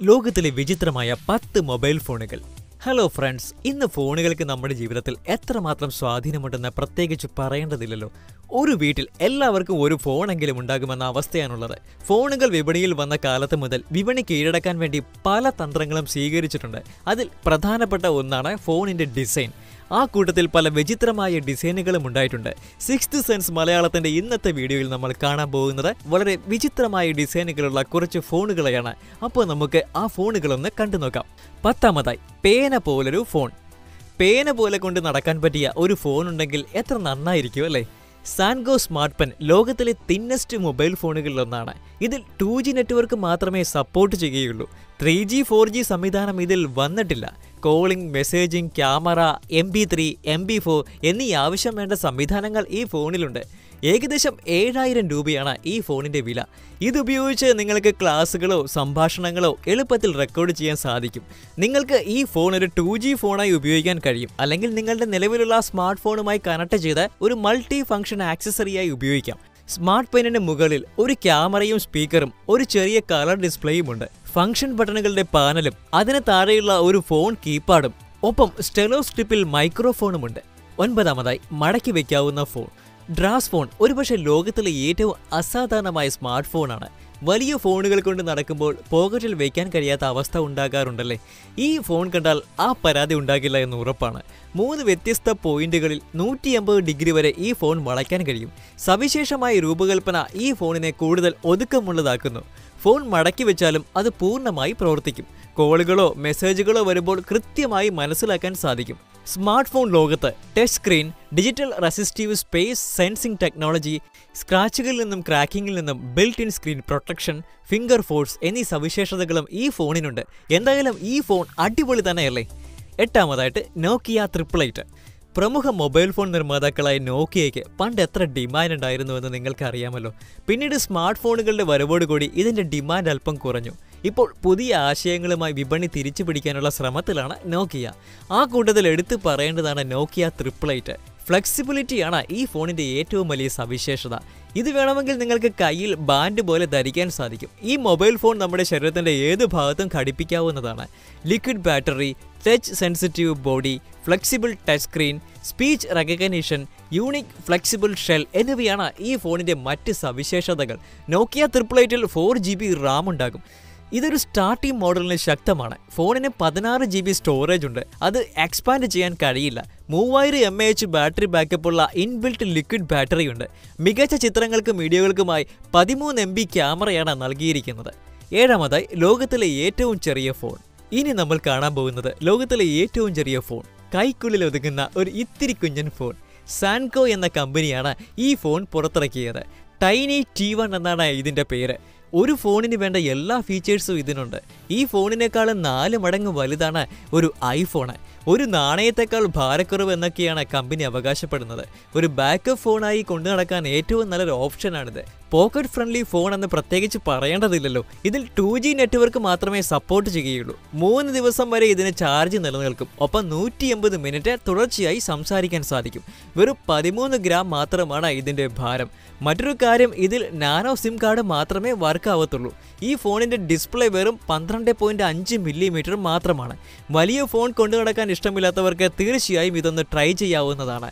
ലോകത്തിലെ വിചിത്രമായ പത്ത് മൊബൈൽ ഫോണുകൾ ഹലോ ഫ്രണ്ട്സ് ഇന്ന് ഫോണുകൾക്ക് നമ്മുടെ ജീവിതത്തിൽ എത്രമാത്രം സ്വാധീനമുണ്ടെന്ന് പ്രത്യേകിച്ച് പറയേണ്ടതില്ലല്ലോ ഒരു വീട്ടിൽ എല്ലാവർക്കും ഒരു ഫോണെങ്കിലും ഉണ്ടാകുമെന്ന അവസ്ഥയാണുള്ളത് ഫോണുകൾ വിപണിയിൽ വന്ന കാലത്ത് മുതൽ വിപണി കീഴടക്കാൻ വേണ്ടി പല തന്ത്രങ്ങളും സ്വീകരിച്ചിട്ടുണ്ട് അതിൽ പ്രധാനപ്പെട്ട ഒന്നാണ് ഫോണിന്റെ ഡിസൈൻ ആ കൂട്ടത്തിൽ പല വിചിത്രമായ ഡിസൈനുകളും ഉണ്ടായിട്ടുണ്ട് സിക്സ്ത് സെൻസ് മലയാളത്തിന്റെ ഇന്നത്തെ വീഡിയോയിൽ നമ്മൾ കാണാൻ പോകുന്നത് വളരെ വിചിത്രമായ ഡിസൈനുകളുള്ള കുറച്ച് ഫോണുകളെയാണ് അപ്പോൾ നമുക്ക് ആ ഫോണുകളൊന്ന് കണ്ടു നോക്കാം പത്താമതായി പേന പോലൊരു ഫോൺ പേന പോലെ കൊണ്ട് നടക്കാൻ പറ്റിയ ഒരു ഫോൺ ഉണ്ടെങ്കിൽ എത്ര നന്നായിരിക്കും അല്ലേ സാൻഗോ സ്മാർട്ട് പെൻ ലോകത്തിലെ തിന്നസ്റ്റ് മൊബൈൽ ഫോണുകളിലൊന്നാണ് ഇതിൽ ടു ജി നെറ്റ്വർക്ക് മാത്രമേ സപ്പോർട്ട് ചെയ്യുകയുള്ളൂ ത്രീ ജി ഫോർ ജി സംവിധാനം ഇതിൽ വന്നിട്ടില്ല calling messaging camera M B three M B four എന്നീ ആവശ്യം വേണ്ട സംവിധാനങ്ങൾ ഈ ഫോണിലുണ്ട് ഏകദേശം ഏഴായിരം രൂപയാണ് ഈ ഫോണിന്റെ വില ഇതുപയോഗിച്ച് നിങ്ങൾക്ക് ക്ലാസ്സുകളോ സംഭാഷണങ്ങളോ എളുപ്പത്തിൽ റെക്കോർഡ് ചെയ്യാൻ സാധിക്കും നിങ്ങൾക്ക് ഈ ഫോൺ ഒരു ടു ജി ഫോണായി ഉപയോഗിക്കാൻ കഴിയും അല്ലെങ്കിൽ നിങ്ങളുടെ നിലവിലുള്ള സ്മാർട്ട് ഫോണുമായി കണക്ട് ചെയ്ത് ഒരു മൾട്ടി ഫംഗ്ഷൻ ആക്സസറിയായി ഉപയോഗിക്കാം സ്മാർട്ട് പെന്നിന് മുകളിൽ ഒരു ക്യാമറയും സ്പീക്കറും ഒരു ചെറിയ കളർ ഡിസ്പ്ലേയും ഉണ്ട് ഫംഗ്ഷൻ ബട്ടണുകളുടെ പാനലും അതിന് താഴെയുള്ള ഒരു ഫോൺ കീപാഡും ഒപ്പം സ്റ്റെലോ സ്ട്രിപ്പിൽ മൈക്രോഫോണുമുണ്ട് ഒൻപതാമതായി മടക്കി വയ്ക്കാവുന്ന ഫോൺ ഡ്രാസ് ഫോൺ ഒരുപക്ഷെ ലോകത്തിലെ ഏറ്റവും അസാധാരണമായ സ്മാർട്ട് ഫോണാണ് വലിയ ഫോണുകൾ കൊണ്ട് നടക്കുമ്പോൾ പോക്കറ്റിൽ വയ്ക്കാൻ കഴിയാത്ത അവസ്ഥ ഉണ്ടാകാറുണ്ടല്ലേ ഈ ഫോൺ കണ്ടാൽ ആ പരാതി ഉണ്ടാകില്ല എന്ന് ഉറപ്പാണ് മൂന്ന് വ്യത്യസ്ത പോയിന്റുകളിൽ നൂറ്റി അമ്പത് ഡിഗ്രി വരെ ഈ ഫോൺ വളയ്ക്കാൻ കഴിയും സവിശേഷമായ രൂപകൽപ്പന ഈ ഫോണിനെ കൂടുതൽ ഒതുക്കമുള്ളതാക്കുന്നു ഫോൺ മടക്കി വെച്ചാലും അത് പൂർണ്ണമായി പ്രവർത്തിക്കും കോളുകളോ മെസ്സേജുകളോ വരുമ്പോൾ കൃത്യമായി മനസ്സിലാക്കാൻ സാധിക്കും സ്മാർട്ട് ഫോൺ ലോകത്ത് touch screen digital resistive space sensing technology സ്ക്രാച്ചുകളിൽ നിന്നും ക്രാക്കിങ്ങിൽ നിന്നും built in screen protection finger force എന്നീ സവിശേഷതകളും ഈ ഫോണിനുണ്ട് എന്തായാലും ഈ ഫോൺ അടിപൊളി തന്നെയല്ലേ എട്ടാമതായിട്ട് നോക്കിയ ട്രിപ്പിൾ എയ്റ്റ് പ്രമുഖ മൊബൈൽ ഫോൺ നിർമ്മാതാക്കളായ നോക്കിയയ്ക്ക് പണ്ട് എത്ര ഡിമാൻഡ് ഉണ്ടായിരുന്നുവെന്ന് നിങ്ങൾക്ക് അറിയാമല്ലോ പിന്നീട് സ്മാർട്ട് ഫോണുകളുടെ വരവോടുകൂടി ഇതിന്റെ ഡിമാൻഡ് അല്പം കുറഞ്ഞു ഇപ്പോൾ പുതിയ ആശയങ്ങളുമായി വിപണി തിരിച്ചു പിടിക്കാനുള്ള ശ്രമത്തിലാണ് നോക്കിയ ആ കൂട്ടത്തിൽ എടുത്തു പറയേണ്ടതാണ് നോക്കിയ ട്രിപ്പിൾ എയ്റ്റ് ഫ്ലെക്സിബിലിറ്റിയാണ് ഈ ഫോണിന്റെ ഏറ്റവും വലിയ സവിശേഷത ഇത് വേണമെങ്കിൽ നിങ്ങൾക്ക് കയ്യിൽ ബാൻഡ് പോലെ ധരിക്കാൻ സാധിക്കും ഈ മൊബൈൽ ഫോൺ നമ്മുടെ ശരീരത്തിന്റെ ഏത് ഭാഗത്തും ഘടിപ്പിക്കാവുന്നതാണ് liquid battery touch sensitive body flexible touch screen speech recognition unique flexible shell എന്നിവയാണ് ഈ ഫോണിന്റെ മറ്റ് സവിശേഷതകൾ നോക്കിയ ട്രിപ്പിൾ എയ്റ്റിൽ ഫോർ ജി ബി റാം ഉണ്ടാകും ഇതൊരു സ്റ്റാർട്ടിംഗ് മോഡലിന് ശക്തമാണ് ഫോണിന് പതിനാറ് ജി ബി സ്റ്റോറേജ് ഉണ്ട് അത് എക്സ്പാൻഡ് ചെയ്യാൻ കഴിയില്ല മൂവായിരം M A H battery backup ഉള്ള ഇൻബിൽറ്റ് ലിക്വിഡ് ബാറ്ററി ഉണ്ട് മികച്ച ചിത്രങ്ങൾക്കും വീഡിയോകൾക്കുമായി പതിമൂന്ന് എം ബി ക്യാമറയാണ് നൽകിയിരിക്കുന്നത് ഏഴാമതായി ലോകത്തിലെ ഏറ്റവും ചെറിയ ഫോൺ ഇനി നമ്മൾ കാണാൻ പോകുന്നത് ലോകത്തിലെ ഏറ്റവും ചെറിയ ഫോൺ കൈക്കുള്ളിൽ ഒതുങ്ങുന്ന ഒരു ഇത്തിരി കുഞ്ഞൻ ഫോൺ സാൻകോ എന്ന കമ്പനിയാണ് ഈ ഫോൺ പുറത്തിറക്കിയത് ടൈനി ടി വൺ എന്നാണ് ഇതിൻ്റെ പേര് ഒരു ഫോണിന് വേണ്ട എല്ലാ ഫീച്ചേഴ്സും ഇതിനുണ്ട് ഈ ഫോണിനേക്കാളും നാല് മടങ്ങ് വലുതാണ് ഒരു ഐഫോണ് ഒരു നാണയത്തെക്കാൾ ഭാരക്കുറവ് എന്നൊക്കെയാണ് കമ്പനി അവകാശപ്പെടുന്നത് ഒരു ബാക്കപ്പ് ഫോണായി കൊണ്ടു നടക്കാൻ ഏറ്റവും നല്ലൊരു ഓപ്ഷനാണിത് പോക്കറ്റ് ഫ്രണ്ട്ലി ഫോൺ എന്ന് പ്രത്യേകിച്ച് പറയേണ്ടതില്ലല്ലോ ഇതിൽ ടു ജി നെറ്റ്വർക്ക് മാത്രമേ സപ്പോർട്ട് ചെയ്യുകയുള്ളൂ മൂന്ന് ദിവസം വരെ ഇതിന് ചാർജ് നിലനിൽക്കും ഒപ്പം നൂറ്റി എൺപത് മിനിറ്റ് തുടർച്ചയായി സംസാരിക്കാൻ സാധിക്കും വെറും പതിമൂന്ന് ഗ്രാം മാത്രമാണ് ഇതിന്റെ ഭാരം മറ്റൊരു കാര്യം ഇതിൽ നാനോ സിം കാർഡ് മാത്രമേ വർക്ക് ആവത്തുള്ളൂ ഈ ഫോണിന്റെ ഡിസ്പ്ലേ വെറും പന്ത്രണ്ട് പോയിന്റ് അഞ്ച് മില്ലിമീറ്റർ മാത്രമാണ് വലിയ ഫോൺ കൊണ്ടു നടക്കാൻ ഇഷ്ടമില്ലാത്തവർക്ക് തീർച്ചയായും ഇതൊന്ന് ട്രൈ ചെയ്യാവുന്നതാണ്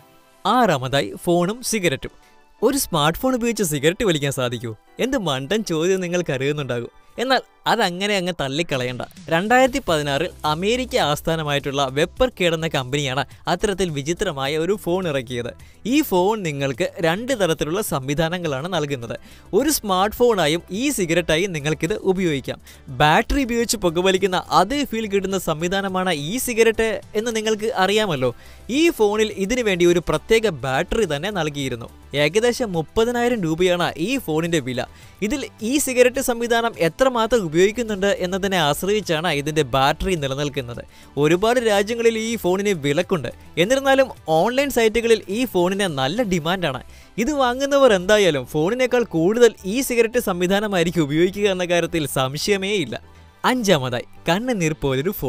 ആറാമതായി ഫോണും സിഗരറ്റും ഒരു സ്മാർട്ട് ഫോൺ ഉപയോഗിച്ച് സിഗരറ്റ് വലിക്കാൻ സാധിക്കൂ എന്ത് മണ്ടൻ ചോദ്യം നിങ്ങൾക്ക് അറിയുന്നുണ്ടാകും എന്നാൽ അതങ്ങനെ അങ്ങ് തള്ളിക്കളയണ്ട രണ്ടായിരത്തി പതിനാറിൽ അമേരിക്ക ആസ്ഥാനമായിട്ടുള്ള വെപ്പർ കേടെന്ന കമ്പനിയാണ് അത്തരത്തിൽ വിചിത്രമായ ഒരു ഫോൺ ഇറക്കിയത് ഈ ഫോൺ നിങ്ങൾക്ക് രണ്ട് തരത്തിലുള്ള സംവിധാനങ്ങളാണ് നൽകുന്നത് ഒരു സ്മാർട്ട് ഫോണായും ഈ സിഗരറ്റായും നിങ്ങൾക്കിത് ഉപയോഗിക്കാം ബാറ്ററി ഉപയോഗിച്ച് പുകവലിക്കുന്ന അതേ ഫീൽ കിട്ടുന്ന സംവിധാനമാണ് ഈ സിഗരറ്റ് എന്ന് നിങ്ങൾക്ക് അറിയാമല്ലോ ഈ ഫോണിൽ ഇതിനു വേണ്ടി ഒരു പ്രത്യേക ബാറ്ററി തന്നെ നൽകിയിരുന്നു ഏകദേശം മുപ്പതിനായിരം രൂപയാണ് ഈ ഫോണിന്റെ വില ഇതിൽ ഈ സിഗരറ്റ് സംവിധാനം എത്രമാത്രം ഉപയോഗിക്കുന്നുണ്ട് എന്നതിനെ ആശ്രയിച്ചാണ് ഇതിന്റെ ബാറ്ററി നിലനിൽക്കുന്നത് ഒരുപാട് രാജ്യങ്ങളിൽ ഈ ഫോണിന് വിലക്കുണ്ട് എന്നിരുന്നാലും ഓൺലൈൻ സൈറ്റുകളിൽ ഈ ഫോണിന് നല്ല ഡിമാൻഡാണ് ഇത് വാങ്ങുന്നവർ എന്തായാലും ഫോണിനേക്കാൾ കൂടുതൽ ഈ സിഗരറ്റ് സംവിധാനമായിരിക്കും ഉപയോഗിക്കുക എന്ന കാര്യത്തിൽ സംശയമേ ഇല്ല അഞ്ചാമതായി കണ്ണുനീർ പോലൊരു ഫോൺ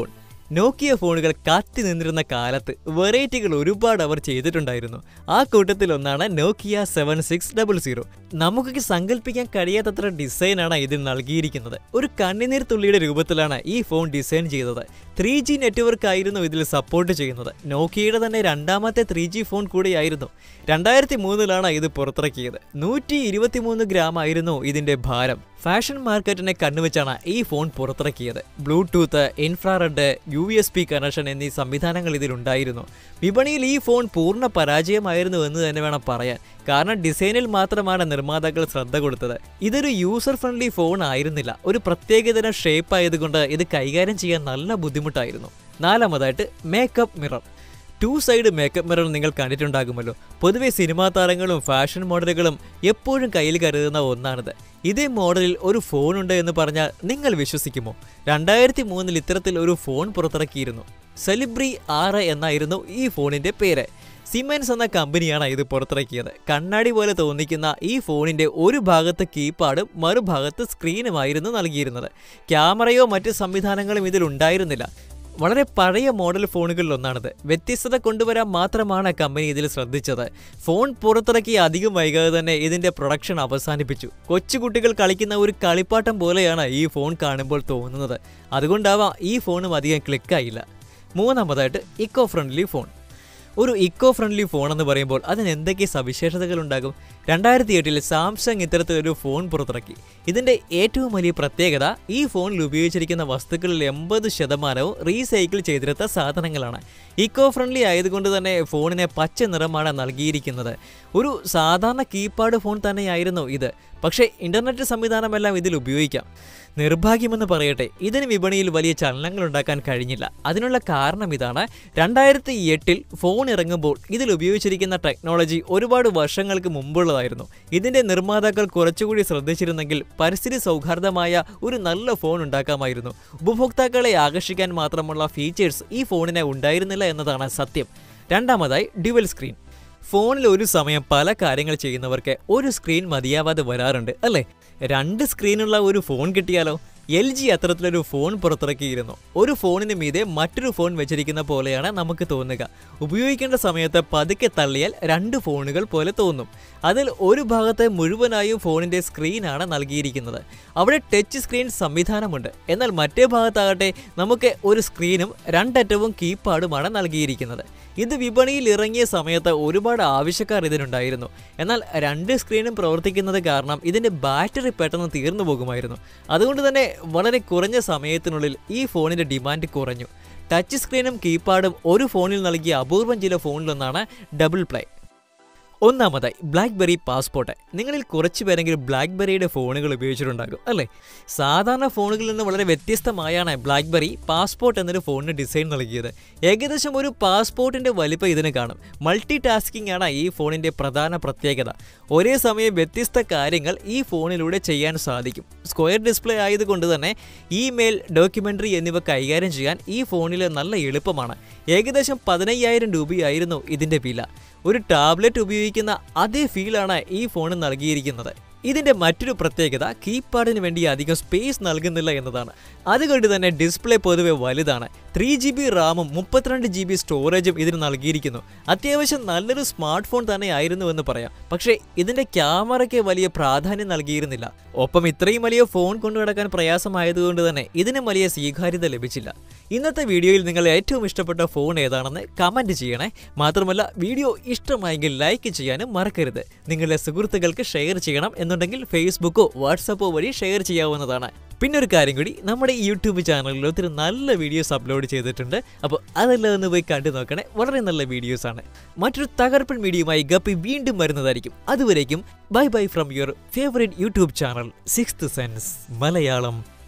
നോക്കിയ ഫോണുകൾ കത്തി നിന്നിരുന്ന കാലത്ത് വെറൈറ്റികൾ ഒരുപാട് അവർ ചെയ്തിട്ടുണ്ടായിരുന്നു ആ കൂട്ടത്തിൽ ഒന്നാണ് Nokia seven six double zero നമുക്കൊക്കെ സങ്കല്പിക്കാൻ കഴിയാത്തത്ര ഡിസൈനാണ് ഇതിൽ നൽകിയിരിക്കുന്നത് ഒരു കണ്ണിനീർ തുള്ളിയുടെ രൂപത്തിലാണ് ഈ ഫോൺ ഡിസൈൻ ചെയ്തത് ത്രീ ജി നെറ്റ്വർക്ക് ആയിരുന്നു ഇതിൽ സപ്പോർട്ട് ചെയ്യുന്നത് നോക്കിയയുടെ തന്നെ രണ്ടാമത്തെ ത്രീ ജി ഫോൺ കൂടിയായിരുന്നു രണ്ടായിരത്തി മൂന്നിലാണ് ഇത് പുറത്തിറക്കിയത് നൂറ്റി ഇരുപത്തിമൂന്ന് ഗ്രാം ആയിരുന്നു ഇതിന്റെ ഭാരം ഫാഷൻ മാർക്കറ്റിനെ കണ്ണുവെച്ചാണ് ഈ ഫോൺ പുറത്തിറക്കിയത് bluetooth infrared U S B connection എന്നീ സംവിധാനങ്ങൾ ഇതിലുണ്ടായിരുന്നു വിപണിയിൽ ഈ ഫോൺ പൂർണ്ണ പരാജയമായിരുന്നു എന്ന് തന്നെ വേണം പറയാൻ കാരണം ഡിസൈനിൽ മാത്രമാണ് നിർമ്മാതാക്കൾ ശ്രദ്ധ കൊടുത്തത് ഇതൊരു യൂസർ ഫ്രണ്ട്ലി ഫോൺ ആയിരുന്നില്ല ഒരു പ്രത്യേകതരം ഷേപ്പ് ആയതുകൊണ്ട് ഇത് കൈകാര്യം ചെയ്യാൻ നല്ല ബുദ്ധിമുട്ടായിരുന്നു നാലാമതായിട്ട് makeup mirror two side makeup mirror നിങ്ങൾ കണ്ടിട്ടുണ്ടാകുമല്ലോ പൊതുവെ സിനിമാ താരങ്ങളും ഫാഷൻ മോഡലുകളും എപ്പോഴും കയ്യിൽ കരുതുന്ന ഒന്നാണിത് ഇതേ മോഡലിൽ ഒരു ഫോൺ ഉണ്ട് എന്ന് പറഞ്ഞാൽ നിങ്ങൾ വിശ്വസിക്കുമോ രണ്ടായിരത്തി മൂന്നിൽ ഇത്തരത്തിൽ ഒരു ഫോൺ പുറത്തിറക്കിയിരുന്നു സെലിബ്രി ആറ് എന്നായിരുന്നു ഈ ഫോണിന്റെ പേര് സിമെൻസ് എന്ന കമ്പനിയാണ് ഇത് പുറത്തിറക്കിയത് കണ്ണാടി പോലെ തോന്നിക്കുന്ന ഈ ഫോണിന്റെ ഒരു ഭാഗത്ത് കീപാഡും മറുഭാഗത്ത് സ്ക്രീനുമായിരുന്നു നൽകിയിരുന്നത് ക്യാമറയോ മറ്റ് സംവിധാനങ്ങളും ഇതിൽ ഉണ്ടായിരുന്നില്ല വളരെ പഴയ മോഡൽ ഫോണുകളിൽ ഒന്നാണിത് വ്യത്യസ്തത കൊണ്ടുവരാൻ മാത്രമാണ് കമ്പനി ഇതിൽ ശ്രദ്ധിച്ചത് ഫോൺ പുറത്തിറക്കി അധികം വൈകാതെ തന്നെ ഇതിന്റെ പ്രൊഡക്ഷൻ അവസാനിപ്പിച്ചു കൊച്ചുകുട്ടികൾ കളിക്കുന്ന ഒരു കളിപ്പാട്ടം പോലെയാണ് ഈ ഫോൺ കാണുമ്പോൾ തോന്നുന്നത് അതുകൊണ്ടാവാം ഈ ഫോണും അധികം ക്ലിക്കായില്ല മൂന്നാമതായിട്ട് ഇക്കോ ഫ്രണ്ട്ലി ഫോൺ ഒരു ഇക്കോ ഫ്രണ്ട്ലി ഫോൺ എന്ന് പറയുമ്പോൾ അതിന് എന്തൊക്കെ സവിശേഷതകൾ ഉണ്ടാകും രണ്ടായിരത്തി എട്ടിൽ സാംസങ് ഇത്തരത്തിലൊരു ഫോൺ പുറത്തിറക്കി ഇതിന്റെ ഏറ്റവും വലിയ പ്രത്യേകത ഈ ഫോണിൽ ഉപയോഗിച്ചിരിക്കുന്ന വസ്തുക്കളിൽ എൺപത് ശതമാനവും റീസൈക്കിൾ ചെയ്തെടുത്ത സാധനങ്ങളാണ് ഇക്കോ ഫ്രണ്ട്ലി ആയതുകൊണ്ട് തന്നെ ഫോണിന് പച്ച നിറമാണ് നൽകിയിരിക്കുന്നത് ഒരു സാധാരണ കീപാഡ് ഫോൺ തന്നെയായിരുന്നു ഇത് പക്ഷേ ഇന്റർനെറ്റ് സംവിധാനമെല്ലാം ഇതിൽ ഉപയോഗിക്കാം നിർഭാഗ്യമെന്ന് പറയട്ടെ ഇതിന് വിപണിയിൽ വലിയ ചലനങ്ങൾ ഉണ്ടാക്കാൻ കഴിഞ്ഞില്ല അതിനുള്ള കാരണം ഇതാണ് രണ്ടായിരത്തി എട്ടിൽ ഫോൺ ഇറങ്ങുമ്പോൾ ഇതിൽ ഉപയോഗിച്ചിരിക്കുന്ന ടെക്നോളജി ഒരുപാട് വർഷങ്ങൾക്ക് മുമ്പുള്ളതായിരുന്നു ഇതിന്റെ നിർമ്മാതാക്കൾ കുറച്ചുകൂടി ശ്രദ്ധിച്ചിരുന്നെങ്കിൽ പരിസ്ഥിതി സൗഹാർദ്ദമായ ഒരു നല്ല ഫോൺ ഉണ്ടാക്കാമായിരുന്നു ഉപഭോക്താക്കളെ ആകർഷിക്കാൻ മാത്രമുള്ള ഫീച്ചേഴ്സ് ഈ ഫോണിന് ഉണ്ടായിരുന്നില്ല എന്നതാണ് സത്യം രണ്ടാമതായി ഡ്യുവൽ സ്ക്രീൻ ഫോണിൽ ഒരു സമയം പല കാര്യങ്ങൾ ചെയ്യുന്നവർക്ക് ഒരു സ്ക്രീൻ മതിയാവാതെ വരാറുണ്ട് അല്ലേ രണ്ട് സ്ക്രീനുള്ള ഒരു ഫോൺ കിട്ടിയാലോ എൽ ജി അത്തരത്തിലൊരു ഫോൺ പുറത്തിറക്കിയിരുന്നു ഒരു ഫോണിന് മീതെ മറ്റൊരു ഫോൺ വെച്ചിരിക്കുന്ന പോലെയാണ് നമുക്ക് തോന്നുക ഉപയോഗിക്കേണ്ട സമയത്ത് പതുക്കെ തള്ളിയാൽ രണ്ട് ഫോണുകൾ പോലെ തോന്നും അതിൽ ഒരു ഭാഗത്ത് മുഴുവനായും ഫോണിന്റെ സ്ക്രീനാണ് നൽകിയിരിക്കുന്നത് അവിടെ ടച്ച് സ്ക്രീൻ സംവിധാനമുണ്ട് എന്നാൽ മറ്റേ ഭാഗത്താകട്ടെ നമുക്ക് ഒരു സ്ക്രീനും രണ്ടറ്റവും കീപാഡുമാണ് നൽകിയിരിക്കുന്നത് ഇത് വിപണിയിൽ ഇറങ്ങിയ സമയത്ത് ഒരുപാട് ആവശ്യക്കാർ ഇതിനുണ്ടായിരുന്നു എന്നാൽ രണ്ട് സ്ക്രീനും പ്രവർത്തിക്കുന്നത് കാരണം ഇതിന്റെ ബാറ്ററി പെട്ടെന്ന് തീർന്നു പോകുമായിരുന്നു അതുകൊണ്ട് തന്നെ വളരെ കുറഞ്ഞ സമയത്തിനുള്ളിൽ ഈ ഫോണിന്റെ ഡിമാൻഡ് കുറഞ്ഞു ടച്ച് സ്ക്രീനും കീപാഡും ഒരു ഫോണിൽ നൽകിയ അപൂർവം ചില ഫോണിലൊന്നാണ് ഡബിൾ പ്ലേ ഒന്നാമതായി ബ്ലാക്ക്ബെറി പാസ്പോർട്ട് നിങ്ങളിൽ കുറച്ച് പേരെങ്കിലും ബ്ലാക്ക്ബെറിയുടെ ഫോണുകൾ ഉപയോഗിച്ചിട്ടുണ്ടാകും അല്ലേ സാധാരണ ഫോണുകളിൽ നിന്ന് വളരെ വ്യത്യസ്തമായാണ് ബ്ലാക്ക്ബെറി പാസ്പോർട്ട് എന്നൊരു ഫോണിന് ഡിസൈൻ നൽകിയത് ഏകദേശം ഒരു പാസ്പോർട്ടിന്റെ വലിപ്പം ഇതിന് കാണും മൾട്ടി ടാസ്കിംഗ് ആണ് ഈ ഫോണിന്റെ പ്രധാന പ്രത്യേകത ഒരേ സമയം വ്യത്യസ്ത കാര്യങ്ങൾ ഈ ഫോണിലൂടെ ചെയ്യാൻ സാധിക്കും സ്ക്വയർ ഡിസ്പ്ലേ ആയതുകൊണ്ട് തന്നെ ഇമെയിൽ ഡോക്യുമെന്ററി എന്നിവ കൈകാര്യം ചെയ്യാൻ ഈ ഫോണിൽ നല്ല എളുപ്പമാണ് ഏകദേശം പതിനയ്യായിരം രൂപയായിരുന്നു ഇതിന്റെ വില ഒരു ടാബ്ലറ്റ് ഉപയോഗിക്കുന്ന അതേ ഫീലാണ് ഈ ഫോൺ നൽകിയിരിക്കുന്നത് ഇതിന്റെ മറ്റൊരു പ്രത്യേകത കീപാഡിന് വേണ്ടി അധികം സ്പേസ് നൽകുന്നില്ല എന്നതാണ് അതുകൊണ്ട് തന്നെ ഡിസ്പ്ലേ പൊതുവെ വലുതാണ് ത്രീ ജി ബി റാമും മുപ്പത്തിരണ്ട് ജി ബി സ്റ്റോറേജും ഇതിന് നൽകിയിരിക്കുന്നു അത്യാവശ്യം നല്ലൊരു സ്മാർട്ട് ഫോൺ തന്നെ ആയിരുന്നു എന്ന് പറയാം പക്ഷേ ഇതിന്റെ ക്യാമറയ്ക്ക് വലിയ പ്രാധാന്യം നൽകിയിരുന്നില്ല ഒപ്പം ഇത്രയും വലിയ ഫോൺ കൊണ്ടു നടക്കാൻ പ്രയാസമായതുകൊണ്ട് തന്നെ ഇതിന് വലിയ സ്വീകാര്യത ലഭിച്ചില്ല ഇന്നത്തെ വീഡിയോയിൽ നിങ്ങൾ ഏറ്റവും ഇഷ്ടപ്പെട്ട ഫോൺ ഏതാണെന്ന് കമന്റ് ചെയ്യണേ മാത്രമല്ല വീഡിയോ ഇഷ്ടമായെങ്കിൽ ലൈക്ക് ചെയ്യാനും മറക്കരുത് നിങ്ങളുടെ സുഹൃത്തുക്കൾക്ക് ഷെയർ ചെയ്യണം എന്നുണ്ടെങ്കിൽ ഫേസ്ബുക്കോ വാട്സപ്പോ വഴി ഷെയർ ചെയ്യാവുന്നതാണ് പിന്നെ ഒരു കാര്യം കൂടി നമ്മുടെ ഈ യൂട്യൂബ് ചാനലിൽ ഒത്തിരി നല്ല വീഡിയോസ് അപ്ലോഡ് ചെയ്തിട്ടുണ്ട് അപ്പോൾ അതെല്ലാം ഒന്ന് പോയി കണ്ടു നോക്കണേ വളരെ നല്ല വീഡിയോസ് ആണ് മറ്റൊരു തകർപ്പൻ വീഡിയോയുമായി ഗപ്പി വീണ്ടും വരുന്നതായിരിക്കും അതുവരേക്കും bye bye from your favourite YouTube channel sixth sense Malayalam